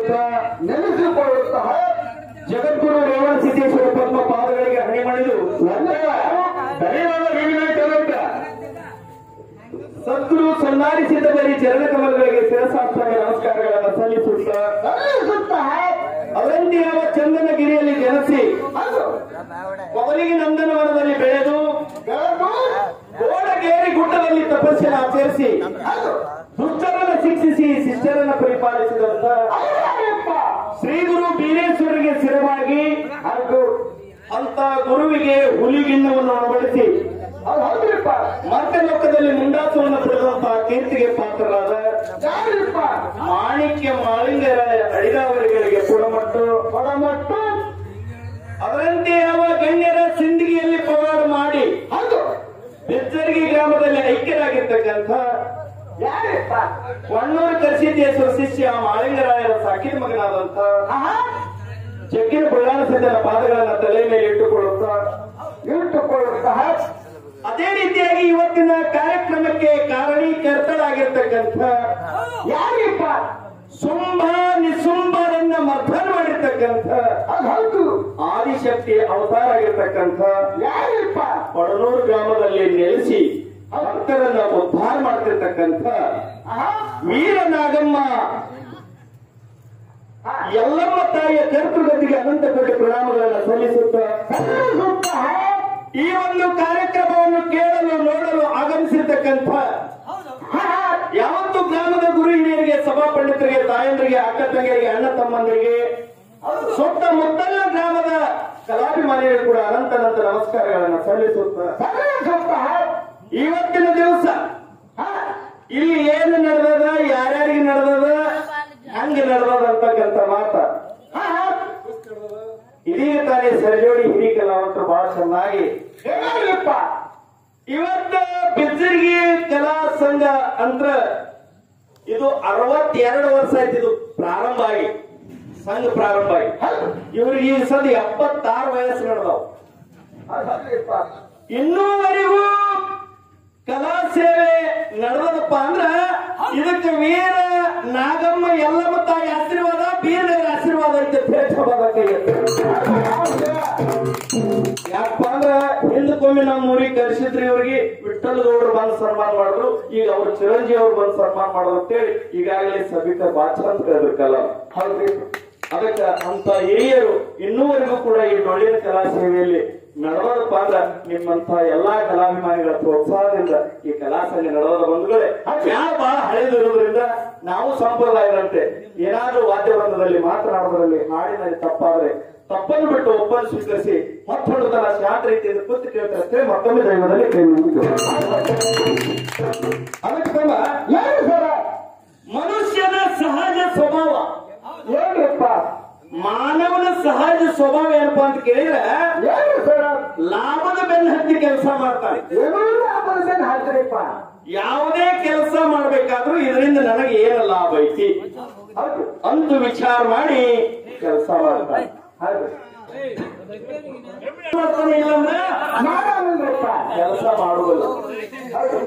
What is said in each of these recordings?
ನೆಲೆಸಿಕೊಳ್ಳುತ್ತಾ ನೆಲೆಸಿಕೊಳ್ಳುತ್ತಾ ಜಗದ್ಗುರು ರೇವಣ ಸಿದ್ದೇಶ್ವರ ಪದ್ಮ ಪಾದಗಳಿಗೆ ಹಣೆ ಮಾಡಿದು ಧನ್ಯವಾದ ನೀಡಿದ ಸದ್ಗುರು ಸನ್ನಾರಿಸಿದ ಬರೀ ಚರಣ ಕಮಲಗಳಿಗೆ ಶಿರಸಾಷ್ಟಾಂಗ ನಮಸ್ಕಾರಗಳನ್ನು ಸಲ್ಲಿಸುತ್ತಾ ನೆಲೆಸುತ್ತಾ ಅವರಂತೆ ಯಾವ ಚಂದನಗಿರಿಯಲ್ಲಿ ಜನಿಸಿ ಅದು ಕೊವಲಿಗೆ ನಂದನವನದಲ್ಲಿ ಬೆಳೆದು ಬೆಳೆದು ಗೋಡಗೇರಿ ಗುಡ್ಡದಲ್ಲಿ ತಪಸ್ಸನ್ನು ಆಚರಿಸಿ ಅದು ದುಷ್ಟರನ್ನ ಶಿಕ್ಷಿಸಿ ಶಿಷ್ಟರನ್ನ ಪರಿಪಾಲಿಸಿದಂತ ಅವರಪ್ಪ ಶ್ರೀ ಗುರು ಬೀರೇಶ್ವರರಿಗೆ ಸ್ಥಿರವಾಗಿ ಹಾಗೂ ಅಂತ ಗುರುವಿಗೆ ಹುಲಿಗಿಣ್ಣವನ್ನು ಅಳವಡಿಸಿ ಅದು ಹೌದ್ರಿಪ್ಪ ಮತ್ತೆ ಲೋಕದಲ್ಲಿ ಮುಂಡಾಸವನ್ನು ಪಡೆದಂತಹ ಕೀರ್ತಿಗೆ ಪಾತ್ರರಾದ ಯಾರಿಪ್ಪ ಮಾಣಿಕ್ಯ ಮಾಳಿಂಗರ ಅಡಿದಾವರಿಗಳಿಗೆ ಪುಡಮಟ್ಟು ಹೊಡಮಟ್ಟು ಅದರಂತೆ ಯಾವ ಗಣ್ಯರ ಸಿಂದಗಿಯಲ್ಲಿ ಪವಾಡ ಮಾಡಿ ಅದು ಬೆಚ್ಚರ್ಗಿ ಗ್ರಾಮದಲ್ಲಿ ಐಕ್ಯರಾಗಿರ್ತಕ್ಕಂಥ ಯಾರಿಪ್ಪ ವಣ್ಣೂರು ಕರ್ಸಿದ್ದೇಶ್ವರ ಶಿಷ್ಯ ಮಾಳಿಂಗರಾಯರ ಸಾಕಿದ ಮಗನಾದಂತ ಆಹಾ ಜಗ್ಗಿನ ಬಳ್ಳಾರ ಸಿದ್ದನ ಪಾದಗಳನ್ನ ತಲೆ ಮೇಲೆ ಇಟ್ಟುಕೊಳ್ಳುತ್ತಾ ಇಟ್ಟುಕೊಳ್ಳುತ್ತಾ ಅದೇ ರೀತಿಯಾಗಿ ಇವತ್ತಿನ ಕಾರ್ಯಕ್ರಮಕ್ಕೆ ಕಾರಣೀಕರ್ತರಾಗಿರ್ತಕ್ಕಂಥ ಯಾರಿಪ್ಪ ಸುಂಭ ನಿಸುಂಭರನ್ನ ಮರ್ಧನ ಮಾಡಿರ್ತಕ್ಕಂಥ ಅದು ಹೌದು ಆದಿಶಕ್ತಿ ಅವತಾರ ಆಗಿರ್ತಕ್ಕಂಥ ಯಾರಿಪ್ಪ ಪಡನೂರು ಗ್ರಾಮದಲ್ಲಿ ನೆಲೆಸಿ ಭಕ್ತರನ್ನ ಉದ್ಧಾರ ಮಾಡ್ತಿರ್ತಕ್ಕಂಥ ಆಹಾ ವೀರನಾಗಮ್ಮ ಎಲ್ಲಮ್ಮ ತಾಯಿಯ ಕರ್ತೃಗತಿಗೆ ಅನಂತ ಕೋಟಿ ಪ್ರಣಾಮಗಳನ್ನು ಸಲ್ಲಿಸುತ್ತಾ ನೆಲೆಸುತ್ತಾ ಈ ಒಂದು ಕಾರ್ಯಕ್ರಮವನ್ನು ಕೇಳಲು ನೋಡಲು ಆಗಮಿಸಿರ್ತಕ್ಕಂಥ ಯಾವತ್ತು ಗ್ರಾಮದ ಗುರು ಹಿರಿಯರಿಗೆ ಸಭಾ ಪಂಡಿತರಿಗೆ ತಾಯಂದರಿಗೆ ಅಕ್ಕ ತಂಗಿಯರಿಗೆ ಅಣ್ಣ ತಮ್ಮಂದರಿಗೆ ಸುತ್ತಮುತ್ತಲ ಗ್ರಾಮದ ಕಲಾಭಿಮಾನಿಗಳು ಕೂಡ ಅನಂತ ಅನಂತ ನಮಸ್ಕಾರಗಳನ್ನು ಸಲ್ಲಿಸುತ್ತಾ ನೆಲೆಸುತ್ತಾ ಇವತ್ತಿನ ದಿವಸ ಇಲ್ಲಿ ಏನು ನಡೆದದ ಯಾರ್ಯಾರಿಗೆ ನಡೆದದ ಹಂಗೆ ನಡೆದದ ಅಂತಕ್ಕಂಥ ಮಾತ ಇದೀಗ ತಾನೇ ಸರಿಜೋಡಿ ಹಿರಿ ಕಲಾವಂತರು ಬಹಳ ಚೆನ್ನಾಗಿ ಯಾರಿಪ್ಪ ಇವತ್ತ ಬಿಜ್ಜರ್ಗಿ ಕಲಾ ಸಂಘ ಅಂದ್ರ ಇದು ಅರವತ್ತೆರಡು ವರ್ಷ ಆಯ್ತು ಇದು ಪ್ರಾರಂಭ ಆಗಿ ಸಂಘ ಪ್ರಾರಂಭ ಆಗಿ ಇವ್ರಿಗೆ ಈ ಸದ ಎಪ್ಪತ್ತಾರು ವಯಸ್ಸು ನಡೆದವು ಅದು ಹೌದ್ರಿಪ್ಪ ಇನ್ನೂವರೆಗೂ ಕಲಾ ಸೇವೆ ನಡೆದದಪ್ಪ ಅಂದ್ರ ಇದಕ್ಕೆ ವೀರ ನಾಗಮ್ಮ ಎಲ್ಲಮ್ಮ ತಾಯಿ ಆಶೀರ್ವಾದ ಬೀರದೇವರ ಆಶೀರ್ವಾದ ಐತೆ ಶ್ರೇಷ್ಠವಾದ ಕೈ ಎತ್ತು. ಯಾಕಪ್ಪ ಅಂದ್ರ ಹಿಂದಕ್ಕೊಮ್ಮೆ ನಮ್ಮ ಊರಿಗೆ ಕರೆಸಿದ್ರಿ ಇವ್ರಿಗೆ ವಿಠಲ್ ಗೌಡ್ರು ಬಂದು ಸನ್ಮಾನ ಮಾಡಿದ್ರು ಈಗ ಅವ್ರ ಚಿರಂಜೀವಿ ಅವ್ರು ಬಂದು ಸನ್ಮಾನ ಮಾಡೋದು ಅಂತೇಳಿ ಈಗಾಗಲೇ ಸಭಿಕ ಬಾಚ ಅಂತ ಹೇಳಿದ್ರು ಕಲಾ ಹೌದ್ರಿ ಅದಕ್ಕ ಅಂತ ಹಿರಿಯರು ಇನ್ನೂವರೆಗೂ ಕೂಡ ಈ ಡೊಳ್ಳಿನ ಕಲಾ ಸೇವೆಯಲ್ಲಿ ನಡೆದಪ್ಪ ಅಂದ್ರ ನಿಮ್ಮಂತ ಎಲ್ಲಾ ಕಲಾಭಿಮಾನಿಗಳ ಪ್ರೋತ್ಸಾಹದಿಂದ ಈ ಕಲಾ ಸಂಘ ನಡೆದ ಬಂಧುಗಳೇ ಯಾವ ಬಹಳ ಹಳೆದು ಇರೋದ್ರಿಂದ ನಾವು ಸಂಪ್ರದಾಯದಂತೆ ಏನಾದ್ರೂ ವಾದ್ಯವೃಂದದಲ್ಲಿ ಮಾತನಾಡೋದ್ರಲ್ಲಿ ಹಾಡಿನಲ್ಲಿ ತಪ್ಪಾದ್ರೆ ತಪ್ಪನ್ನು ಬಿಟ್ಟು ಒಪ್ಪನ್ನು ಸ್ವೀಕರಿಸಿ ಮತ್ತೊಂದು ತರ ಶಾಂತ ರೀತಿಯಿಂದ ಕೂತು ಕೇಳ್ತಾರೆ ಅಷ್ಟೇ ಮತ್ತೊಮ್ಮೆ ದೈವದಲ್ಲಿ ಕೈ ಮುಗಿದು ಅದಕ್ಕೆ ತಮ್ಮ ಏನು ಸರ ಮನುಷ್ಯನ ಸಹಜ ಸ್ವಭಾವ ಏನ್ರಿಪ್ಪ ಮಾನವನ ಸಹಜ ಸ್ವಭಾವ ಏನಪ್ಪಾ ಅಂತ ಕೇಳಿದ್ರೆ ಏನು ಸರ ಲಾಭದ ಬೆನ್ನ ಹತ್ತಿ ಕೆಲಸ ಮಾಡ್ತಾನೆ ಏನೂ ಲಾಭದ ಹಾಕ್ರಿಪ್ಪ ಯಾವುದೇ ಕೆಲಸ ಮಾಡ್ಬೇಕಾದ್ರೂ ಇದರಿಂದ ನನಗೆ ಏನು ಲಾಭ ಐತಿ ಹೌದು ಅಂತ ವಿಚಾರ ಮಾಡಿ ಕೆಲಸ ಮಾಡ್ತಾನೆ ಹೌದು ಮಾಡ್ತಾನೆ ಇಲ್ಲಂದ್ರೆ ಮಾಡೋದಿಲ್ರಿಪ್ಪ ಕೆಲಸ ಮಾಡುವುದಿಲ್ಲ ಹೌದು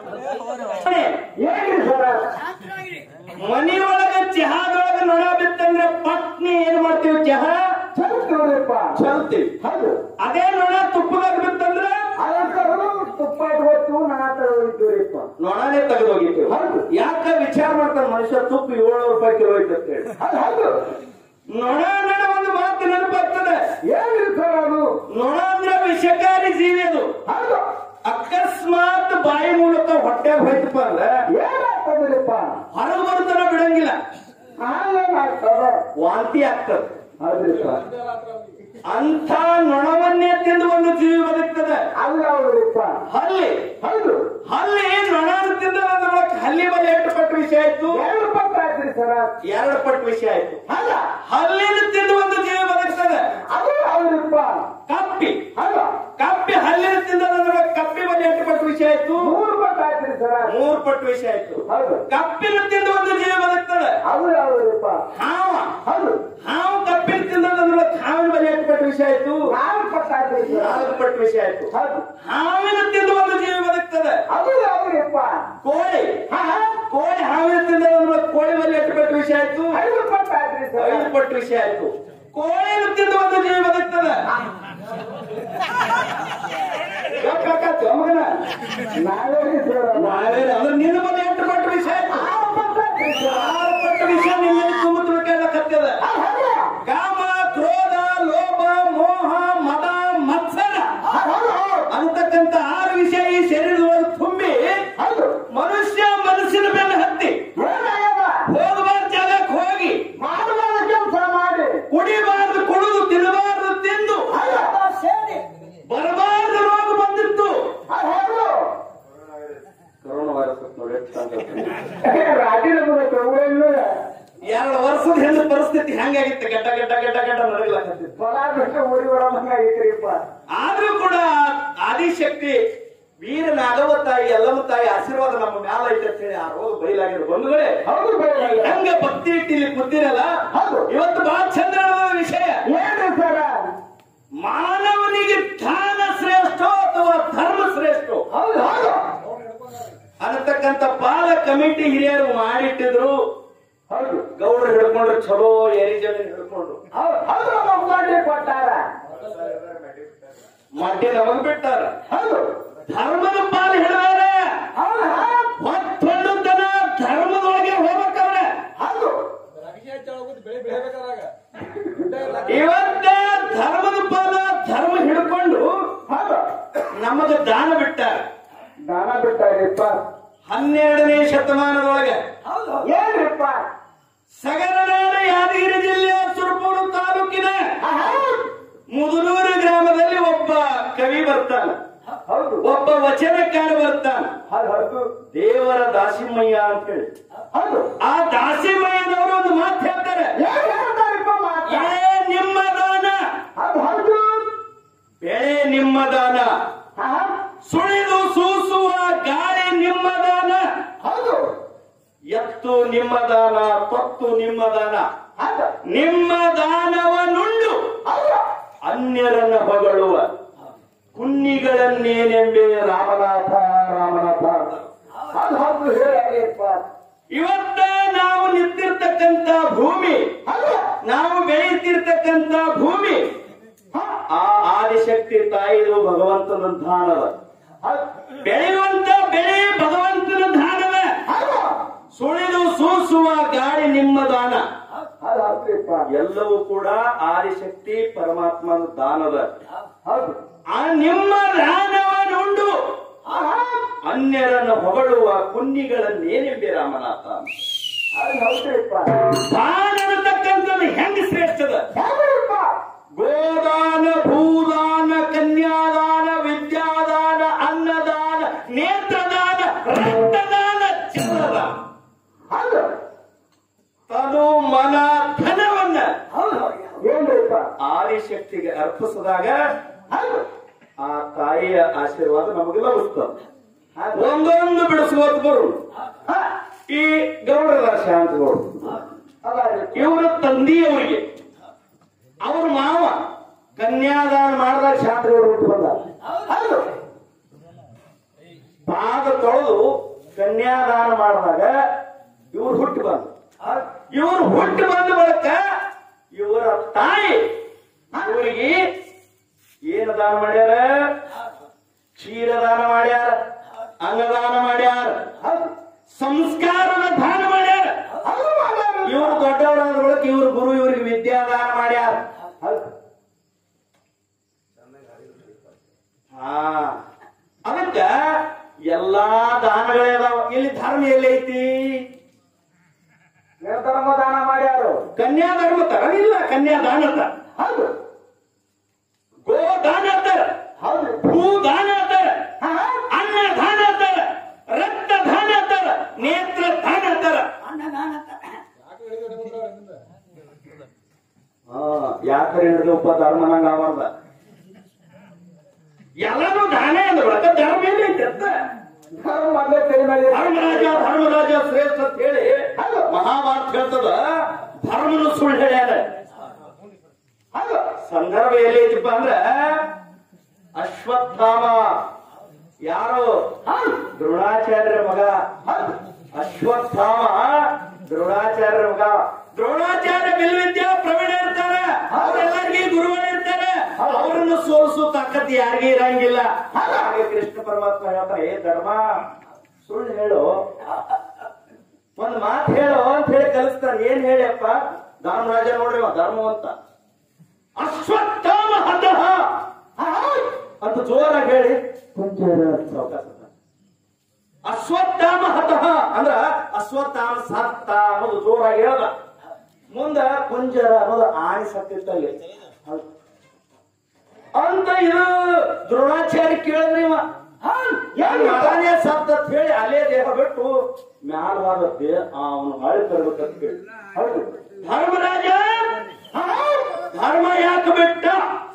ಏನ್ರಿ ಸರ ಮನೆಯೊಳಗ ಚಹಾದೊಳಗ ನೊಣ ಬಿತ್ತಂದ್ರೆ ಪಟ್ನಿ ಏನ್ ಮಾಡ್ತೀವಿ ಚಹಾ ಚಲ್ತೀವ್ರಿಪ್ಪ ಚಲ್ತೀವಿ ಹೌದು ಅದೇ ನೊಣ ತುಪ್ಪದಾಗ ಬಿತ್ತಂದ್ರೆ ಅದಕ್ಕೂ ತುಪ್ಪ ಇಟ್ಕೊಟ್ಟು ನಾ ತಗೊಂಡಿದ್ದೀವ್ರಿಪ್ಪ ನೊಣನೇ ತೆಗೆದೋಗಿತ್ತು ಹೌದು. ಯಾಕ ವಿಚಾರ ಮಾಡ್ತಾನೆ ಮನುಷ್ಯ ತುಪ್ಪ ಏಳ್ನೂರು ರೂಪಾಯಿ ಕಿಲೋ ಐತೆ ಅಂತ ಹೇಳಿ ಅದು ಹೌದು ನೊಣ ನಡ ಒಂದು ಮಾತು ನೆನಪಾಗ್ತದೆ ಏನ್ರಿ ಸರ್ ಅದು ನೊಣ ಅಂದ್ರೆ ವಿಷಕಾರಿ ಜೀವಿ ಅದು ಹೌದು ಅಕಸ್ಮಾತ್ ಬಾಯಿ ಮೂಲಕ ಹೊಟ್ಟೆಗೆ ಹೋಯ್ತಪ್ಪ ಅಂದ್ರೆ ಏನಾಗ್ತದ್ರಿಪ್ಪ ಹೊರಗೆ ಬರುತ್ತಾನ ಬಿಡಂಗಿಲ್ಲ ಹಾಗೇನಾಗ್ತದ ವಾಂತಿ ಆಗ್ತದೆ ಹೌದ್ರಿಪ್ಪ ಅಂಥ ನೊಣವನ್ನೇ ತಿಂದು ಒಂದು ಜೀವಿ ಬದುಕ್ತದೆ ಅದು ಯಾವ್ದ್ರಿಪ್ಪ ಹಲ್ಲಿ ಹೌದು ಹಲ್ಲಿ ನೊಣ ತಿಂದ ಹಲ್ಲಿ ಮೇಲೆ ಎಷ್ಟು ಪಟ್ಟು ವಿಷಯ ಆಯ್ತು ಎರಡು ಪಟ್ಟ ಆಯ್ತ್ರಿ ಸರ ಎರಡು ಪಟ್ಟು ವಿಷಯ ಆಯ್ತು ಅಲ್ಲ ಹಲ್ಲಿನ ತಿಂದು ಒಂದು ಜೀವಿ ಬದುಕ್ತದೆ ಅದು ಯಾವ್ದ್ರಿಪ್ಪ ಕಪ್ಪಿ ಅಲ್ಲ ಕಪ್ಪಿ ಹಲ್ಲಿನ ತಿಂದ ಕಪ್ಪಿ ಮೇಲೆ ಎಷ್ಟು ಪಟ್ಟು ವಿಷಯ ಆಯ್ತು ಮೂರು ಪಟ್ಟ ಆಯ್ತ್ರಿ ಸರ ಮೂರು ಪಟ್ಟು ವಿಷಯ ಆಯ್ತು ಹೌದು ಕಪ್ಪಿನ ತಿಂದು ಒಂದು ಜೀವಿ ಬದುಕ್ತದೆ ಅದು ಯಾವ್ದ್ರಿಪ್ಪ ಹಾವ ಹೌದು ಹಾವು ಕಪ್ಪಿನ ತಿಂದ್ರೆ ಹಾವಿನ ಮೇಲೆ ಎಷ್ಟು ಪಟ್ಟು ವಿಷಯ ಆಯ್ತು ನಾಲ್ಕು ಪಟ್ಟ ಆಯ್ತ್ರಿ ಸರ ನಾಲ್ಕು ಪಟ್ಟು ವಿಷಯ ಆಯ್ತು ಹೌದು ಹಾವಿನ ತಿಂದು ಒಂದು ಜೀವಿ ಬದುಕ್ತದೆ ಅದು ಯಾವ್ದ್ರಿಪ್ಪ ಕೋಳಿ ಹಾ ಹಾ ಕೋಳಿ ಹಾವಿನ ತಿಂದ ಕೋಳಿ ಮೇಲೆ ಎಷ್ಟು ಪಟ್ಟು ವಿಷಯ ಆಯ್ತು ಐದು ಪಟ್ಟ ಆಯ್ತ್ರಿ ಸರ ಪಟ್ಟು ವಿಷಯ ಆಯ್ತು ಕೋಳಿ ತಿಂದು ಒಂದು ಜೀವಿ ಬದುಕ್ತದೆ ಯಾಕಾಕತ್ತೆ ಮಗನ ನಾವೇ ಸರ್ ನಾವೇನು ಅಂದ್ರೆ ನಿನ್ನ ಬಂದು ಎಂಟು ಪಟ್ಟು ವಿಷಯ ಆಯ್ತು ಆರು ಪಟ್ಟು ವಿಷಯ ನಿನ್ನ ತುಂಬುತ್ತಿರಕ್ಕೆಲ್ಲ ಕತ್ತದ ಕಾಮ ಕ್ರೋಧ ಲೋಭ ಮೋಹ ಮದ ಮತ್ಸರ ಅಂತಕ್ಕಂಥ ಆರು ವಿಷಯ ಈ ಶರೀರದೊಳಗೆ ತುಂಬಿ ಹೌದು ಮನುಷ್ಯ ಮನಸ್ಸಿನ ಮೇಲೆ ಹತ್ತಿ ಏನಾಗ್ಯದ ಹೋಗಬಾರ್ದು ಜಾಗಕ್ಕೆ ಹೋಗಿ ಮಾಡಬಾರ ಕೆಲಸ ಮಾಡಿ ಕುಡಿಬಾರ್ದು ಕುಡಿದು ತಿನ್ನಬಾರ್ದು ತಿಂದು ಬರಬಾರ್ದು ರೋಗ ಬಂದಿತ್ತು ಹೌದು ಕೊರೋನಾ ವೈರಸ್ ನೋಡಿ ಎಷ್ಟು ಚಂದ ಐತಿ. ರಾಜೀನ ಪ್ರಭುವನ್ನು ಎರಡು ವರ್ಷದ ಹಿಂದೆ ಪರಿಸ್ಥಿತಿ ಹೆಂಗಾಗಿತ್ತು ಗಡ್ಡ ಗಡ್ಡ ಗಡ್ಡ ಗಡ್ಡ ನಡಗಲಾಕತ್ತಿತ್ತು ಹೊಲ ಬಿಟ್ಟು ಊರಿ ಬರೋದಂಗಾಗಿತ್ರಿಪ್ಪ ಆದ್ರೂ ಕೂಡ ಆದಿಶಕ್ತಿ ವೀರ ನಾಗವ ತಾಯಿ ಎಲ್ಲವ ತಾಯಿ ಆಶೀರ್ವಾದ ನಮ್ಮ ಮ್ಯಾಲ ಐತೆ ಅಂತ ಹೇಳಿ ಆ ರೋಗ ಬಯಲಾಗಿರೋ ಬಂಧುಗಳೇ ಹೌದು ಬೈರಾಗ ಹೆಂಗ ಭಕ್ತಿ ಇಟ್ಟು ಇಲ್ಲಿ ಕೂತಿರಲ್ಲ ಹೌದು. ಇವತ್ತು ಬಹಳ ಚಂದ ನಡೆದ ವಿಷಯ ಏನ್ರಿ ಸರ ಮಾನವನಿಗೆ ದಾನ ಶ್ರೇಷ್ಠ ಅಥವಾ ಧರ್ಮ ಶ್ರೇಷ್ಠ ಹೌದು ಹೌದು ಅನ್ನತಕ್ಕಂಥ ಪಾಲ ಕಮಿಟಿ ಹಿರಿಯರು ಮಾಡಿಟ್ಟಿದ್ರು ಹೌದು ಗೌಡ್ರು ಹಿಡ್ಕೊಂಡ್ರು ಚಲೋ ಎರಿ ಜಮೀನ್ ಹಿಡ್ಕೊಂಡ್ರು ಹೌದು ಹೌದು ನಮ್ಮ ಮಾಡಿ ಕೊಟ್ಟಾರ ಮಡ್ಡಿ ನಮಗ್ ಬಿಟ್ಟಾರ ಹೌದು ಧರ್ಮದ ಪಾಲು ಹಿಡಿದಾರ ಹೌದು ಹೊತ್ತೊಳ್ಳುತ್ತನ ಧರ್ಮದೊಳಗೆ ಹೋಗ್ಬೇಕವ್ರ ಹೌದು ಇವತ್ತ ಧರ್ಮದ ಪಾಲ ಧರ್ಮ ಹಿಡ್ಕೊಂಡು ಹೌದು ನಮಗ ದಾನ ಬಿಟ್ಟಾರ ದಾನ ಬಿಟ್ಟಾರಿಪ್ಪ ಹನ್ನೆರಡನೇ ಶತಮಾನದೊಳಗೆ ಹೌದು ಏನ್ರಿಪ್ಪ ಸಗರನಾಡ ಯಾದಗಿರಿ ಜಿಲ್ಲೆಯ ಸುರಪೂರು ತಾಲೂಕಿನ ಮುದುನೂರು ಗ್ರಾಮದಲ್ಲಿ ಒಬ್ಬ ಕವಿ ಬರ್ತಾನ ಹೌದು ಒಬ್ಬ ವಚನಕಾರ ಬರ್ತಾನ ಹೌದು ಹೌದು ದೇವರ ದಾಸಿಮಯ್ಯ ಅಂತ ಹೇಳಿ ಹೌದು ಆ ದಾಸಿಮಯ್ಯನವರು ಒಂದು ಮಾತು ಹೇಳ್ತಾರೆ ಏನ್ ಹೇಳ್ತಾರಿಪ್ಪ ಮಾತ ಬೆಳೆ ನಿಮ್ಮ ದಾನ ಹೌದು ಹೌದು ಬೆಳೆ ನಿಮ್ಮ ದಾನ ಹಾ ಸುಳಿದು ಸೂಸುವ ಗಾಳಿ ನಿಮ್ಮ ದಾನ ಹೌದು ಎತ್ತು ನಿಮ್ಮ ದಾನ ತೊತ್ತು ನಿಮ್ಮ ದಾನ ಹೌದು ನಿಮ್ಮ ದಾನವ ನುಂಡು ಹೌದು ಅನ್ಯರನ್ನ ಹೊಗಳುವ ಕುನ್ನಿಗಳನ್ನೇನೆಂಬೆ ರಾಮನಾಥ ರಾಮನಾಥ ಹೌದು ಹೌದು ಹೇಳಿಪ್ಪ ಇವತ್ತ ನಾವು ನಿಂತಿರ್ತಕ್ಕಂಥ ಭೂಮಿ ಹೌದು ನಾವು ಬೆಳೆಯುತ್ತಿರ್ತಕ್ಕಂಥ ಭೂಮಿ ಹಾ ಆ ಆದಿಶಕ್ತಿ ತಾಯಿದು ಭಗವಂತನ ದಾನವ ಹೌದು ಬೆಳೆಯುವಂತ ಬೆಳೆ ಭಗವಂತನ ದಾನವ ಹೌದು ಸುಳಿದು ಸೂಸುವ ಗಾಳಿ ನಿಮ್ಮ ದಾನ ಹೌದು ಹೌದ್ರಿಪ್ಪ ಎಲ್ಲವೂ ಕೂಡ ಆದಿಶಕ್ತಿ ಪರಮಾತ್ಮನ ದಾನದ ಹೌದು ಆ ನಿಮ್ಮ ದಾನವನ್ನುಂಡು ಹಾ ಅನ್ಯರನ್ನು ಹೊಗಳುವ ಕುನ್ನಿಗಳನ್ನೇನೆಂಬೆ ರಾಮನಾಥ ಹೌದು ಹೌದ್ರಿಪ್ಪ ದಾನ ಅನ್ನತಕ್ಕಂಥದ್ದು ಹೆಂಗ್ ಶ್ರೇಷ್ಠದ ಹೆಂಗ್ರಿಪ್ಪ ಗೋದಾನ ಭೂದಾನ ಕನ್ಯಾದಾನ ವಿದ್ಯಾದಾನ ಅನ್ನದಾನ ನೇತ್ರದಾನ ರಕ್ತದಾನ ಚಿತ್ರದಾನ ಹೌದು ತನು ಮನ ಧನವನ್ನ ಹೌದು ಏನ್ರಿಪ್ಪ ಆದಿಶಕ್ತಿಗೆ ಅರ್ಪಿಸಿದಾಗ ಹೌದು ಆ ತಾಯಿಯ ಆಶೀರ್ವಾದ ನಮಗೆ ಲಭಿಸ್ತದೆ ಒಂದೊಂದು ಬಿಡಿಸುವತ್ತು ಬರು ಹಾ ಈ ಗೌಡರ ಶಾಂತಗೌಡರು ಅದಾರಿ ಇವರ ತಂದೆಯವರಿಗೆ ಅವ್ರ ಮಾವ ಕನ್ಯಾದಾನ ಮಾಡಿದಾಗ ಶಾಂತಗೌಡರು ಹುಟ್ಟು ಬಂದ ಹೌದು ಪಾದ ತೊಳೆದು ಕನ್ಯಾದಾನ ಮಾಡಿದಾಗ ಇವ್ರು ಹುಟ್ಟು ಬಂದ ಹೌದು ಇವ್ರು ಹುಟ್ಟು ಬಂದ ಬಳಿಕ ಇವರ ತಾಯಿ ಇವರಿಗೆ ಏನು ದಾನ ಮಾಡ್ಯಾರ ಕ್ಷೀರ ದಾನ ಮಾಡ್ಯಾರ ಅನ್ನದಾನ ಮಾಡ್ಯಾರ ಹೌದು ಸಂಸ್ಕಾರದ ದಾನ ಮಾಡ್ಯಾರ ಹೌದು ಮಾಡ್ಯಾರ ಇವರು ದೊಡ್ಡವರಾದ ಬಳಿಕ ಇವ್ರ ಗುರು ಇವರಿಗೆ ವಿದ್ಯಾದಾನ ಮಾಡ್ಯಾರ ಹೌದು ಹಾ ಅದಕ್ಕ ಎಲ್ಲಾ ದಾನಗಳೇ ಅದಾವ ಇಲ್ಲಿ ಧರ್ಮ ಎಲ್ಲೈತಿ ನಿರ್ಧರ್ಮ ದಾನ ಮಾಡ್ಯಾರು ಕನ್ಯಾಧರ್ಮ ತರ ಇಲ್ಲ ಕನ್ಯಾದಾನ ತರ ಹೌದು ಗೋ ದಾನ ತರ ಹೌದು ಭೂ ದಾನ ತರ ಹಾ ಅನ್ನ ದಾನ ತರ ರಕ್ತ ದಾನ ತರ ನೇತ್ರ ದಾನ ತರ ಯಾಕರೆ ಹಿಡಿದಪ್ಪ ಧರ್ಮ ನಂಗ ಆವಾರ್ದ ಎಲ್ಲಾನು ದಾನ ಅಂದ್ರೊಳಗ ಧರ್ಮ ಏನೈತೆ ಅಂತ ಧರ್ಮ ಮೊದಲೇ ತಲೆ ಮೇಲೆ ಧರ್ಮರಾಜ ಧರ್ಮರಾಜ ಶ್ರೇಷ್ಠ ಅಂತ ಹೇಳಿ ಮಹಾಭಾರತ ಹೇಳ್ತದ ಧರ್ಮನು ಸುಳ್ಳು ಹೇಳ್ಯಾರ ಹೌದು ಸಂದರ್ಭ ಎಲ್ಲೈತಿಪ್ಪ ಅಂದ್ರ ಅಶ್ವತ್ಥಾಮ ಯಾರು ದ್ರೋಣಾಚಾರ್ಯರ ಮಗ ಅಶ್ವತ್ಥಾಮ ದ್ರೋಣಾಚಾರ್ಯರ ಮಗ ದ್ರೋಣಾಚಾರ್ಯ ಬಿಲ್ವಿದ್ಯಾ ಸೋಲಿಸು ತಾಕತ್ ಯಾರಿಗೂ ಇರಂಗಿಲ್ಲ ಹಾಗೆ ಕೃಷ್ಣ ಪರಮಾತ್ಮ ಹೇಳ್ತಾರೆ ಏ ಧರ್ಮ ಸುಳ್ಳು ಹೇಳು ಒಂದ್ ಮಾತು ಹೇಳು ಅಂತ ಹೇಳಿ ಕಲಿಸ್ತಾನೆ ಏನ್ ಹೇಳಿಯಪ್ಪ ಧರ್ಮರಾಜ ನೋಡ್ರಿ ಅವ ಧರ್ಮವಂತ ಅಶ್ವತ್ಥಾಮ ಹತಃ ಅಂತ ಜೋರಾಗಿ ಹೇಳಿ ಸಾವ್ಕಾಶ ಅದ. ಅಶ್ವತ್ಥಾಮ ಹತಃ ಅಂದ್ರ ಅಶ್ವತ್ಥಾಮ ಸತ್ತ ಅನ್ನೋದು ಜೋರಾಗಿ ಹೇಳ್ದ ಮುಂದ ಕುಂಜರ ಅನ್ನೋದು ಆಣಿ ಸತ್ತಿತ್ತಲ್ಲಿ ಹೌದು. ಅಂತ ಇದು ದ್ರೋಣಾಚಾರ್ಯ ಕೇಳಿದ್ರಿ ಇವ ಮಗನೇ ಸತ್ತ ಅಂತ ಹೇಳಿ ಅಲ್ಲೇ ದೇಹ ಬಿಟ್ಟು ಮ್ಯಾಲ ದೇಹ ಅವನು ಹಾಳಿ ತರಬೇಕಂತ ಹೇಳಿ ಹೌದು ಧರ್ಮರಾಜ ಧರ್ಮ ಯಾಕೆ ಬಿಟ್ಟ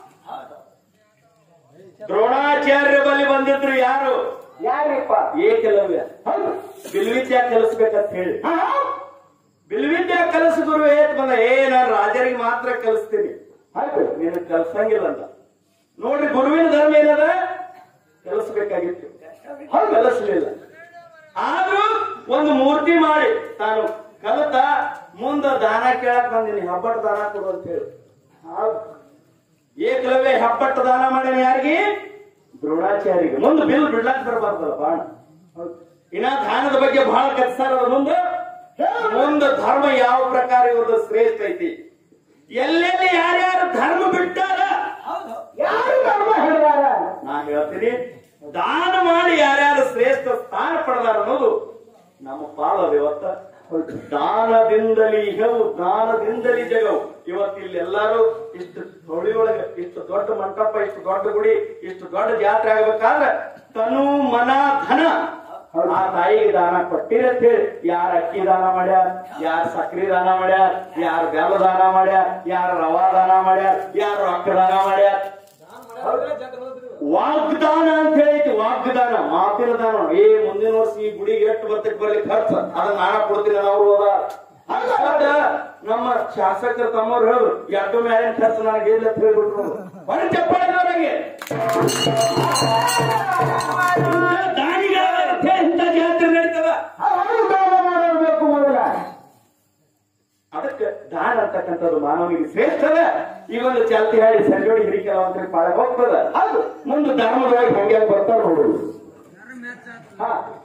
ದ್ರೋಣಾಚಾರ್ಯ ಬಳಿ ಬಂದಿದ್ರು ಯಾರು ಯಾರಿಪ್ಪ ಏಕಲವ್ಯ ಹೌದು ಬಿಲ್ವಿದ್ಯಾ ಕಲಿಸ್ಬೇಕಂತ ಹೇಳಿ ಬಿಲ್ವಿದ್ಯಾ ಕಲಿಸ್ ಗುರುವೇ ಅಂತ ಬಂದ ಏ ನಾನು ರಾಜರಿಗೆ ಮಾತ್ರ ಕಲಿಸ್ತೀನಿ ಹೌದು ನೀನು ಕಲ್ಸಂಗಿಲ್ಲ ಅಂತ ನೋಡ್ರಿ ಗುರುವಿನ ಧರ್ಮ ಏನದ ಕಲಿಸ್ಬೇಕಾಗಿತ್ತು ಹೌದು ಕಲಿಸ್ಲಿಲ್ಲ ಆದ್ರೂ ಒಂದು ಮೂರ್ತಿ ಮಾಡಿ ತಾನು ಕಲಿತ ಮುಂದ ದಾನ ಕೇಳಕ್ ಬಂದಿನಿ ಹಬ್ಬಟ ದಾನ ಕೊಡು ಅಂತ ಹೇಳಿ ಹೌದು. ಏಕಲವ್ಯ ಹಬ್ಬಟ್ಟ ದಾನ ಮಾಡ್ಯಾನ ಯಾರಿಗೆ ದ್ರೋಣಾಚಾರ್ಯಗೆ ಮುಂದೆ ಬಿಲ್ ಬಿಡ್ಲಾಕ್ ಬರಬಾರ್ದಲ್ಲ ಬಾಣ ಹೌದು. ಇನ್ನ ದಾನದ ಬಗ್ಗೆ ಬಹಳ ಕತ್ಸಾರ ಮುಂದೆ ಮುಂದ ಧರ್ಮ ಯಾವ ಪ್ರಕಾರ ಇವ್ರದ್ದು ಶ್ರೇಷ್ಠ ಐತಿ ಎಲ್ಲೆಲ್ಲಿ ಯಾರ್ಯಾರು ಧರ್ಮ ಬಿಟ್ಟಾರ ಯಾರು ಧರ್ಮ ಹೇಳಿದಾರ ನಾ ಹೇಳ್ತೀನಿ ದಾನ ಮಾಡಿ ಯಾರ್ಯಾರು ಶ್ರೇಷ್ಠ ಸ್ಥಾನ ಪಡೆದಾರ ಅನ್ನೋದು ನಮ್ಮ ಪಾಲದ ಇವತ್ತ ದಾನದಿಂದಲೇ ಇಹವು ದಾನದಿಂದಲೇ ಜಗವು ಇವತ್ತು ಇಲ್ಲಿ ಎಲ್ಲಾರು ಇಷ್ಟು ಹೊಳಿಯೊಳಗ ಇಷ್ಟು ದೊಡ್ಡ ಮಂಟಪ ಇಷ್ಟು ದೊಡ್ಡ ಗುಡಿ ಇಷ್ಟು ದೊಡ್ಡ ಜಾತ್ರೆ ಆಗ್ಬೇಕಾದ್ರೆ ತನು ಮನ ಧನ ಆ ತಾಯಿಗೆ ದಾನ ಕೊಟ್ಟಿರ ಅಂತ ಹೇಳಿ ಯಾರ ಅಕ್ಕಿ ದಾನ ಮಾಡ್ಯಾರ ಯಾರ ಸಕ್ರಿ ದಾನ ಮಾಡ್ಯಾರ ಯಾರ ಬೆಲ್ಲ ದಾನ ಮಾಡ್ಯಾರ ಯಾರ ರವಾ ದಾನ ಮಾಡ್ಯಾರ ಯಾರ ರೊಕ್ಕ ದಾನ ಮಾಡ್ಯಾರ ವಾಗ್ದಾನ ಅಂತ ಹೇಳೈತಿ ವಾಗ್ದಾನ ಮಾತಿನ ದಾನ ಏ ಮುಂದಿನ ವರ್ಷ ಈ ಗುಡಿಗೆ ಎಷ್ಟು ಬರ್ತೈತಿ ಬರ್ಲಿ ಖರ್ಚು ಅದನ್ನ ನಾನ ಕೊಡ್ತೀನಿ ಅವ್ರು ಹೋದ ಹಂಗಾದ ನಮ್ಮ ಶಾಸಕರು ತಮ್ಮವ್ರು ಹೇಳು ಎರಡು ಮೇಲಿನ ಖರ್ಚು ನನಗೆ ಇಲ್ಲ ಅಂತ ಹೇಳ್ಬಿಟ್ರು ಬರೀ ಚಪ್ಪಾಳೆ ಅವರಿಗೆ ದಾನಿಗಾರ ಅಂತ ಹೇಳಿ ಇಂಥ ಜಾತ್ರೆ ನಡೀತದ ಅವರು ದಾನ ಮಾಡಬೇಕು ಮೊದಲ ಅದಕ್ಕೆ ದಾನ ಅಂತಕ್ಕಂಥದ್ದು ಮಾನವನಿಗೆ ಶ್ರೇಷ್ಠದ ಈ ಒಂದು ಚಾಲ್ತಿ ಹೇಳಿ ಸಂಜೋಡಿ ಹಿರಿಕೆಲ್ಲ ಅಂತ ಪಾಳೆ ಹೋಗ್ತದ ಹೌದು ಮುಂದೆ ಧರ್ಮದೊಳಗೆ ಹಂಗೆ ಬರ್ತಾರ ನೋಡುದು ಹಾ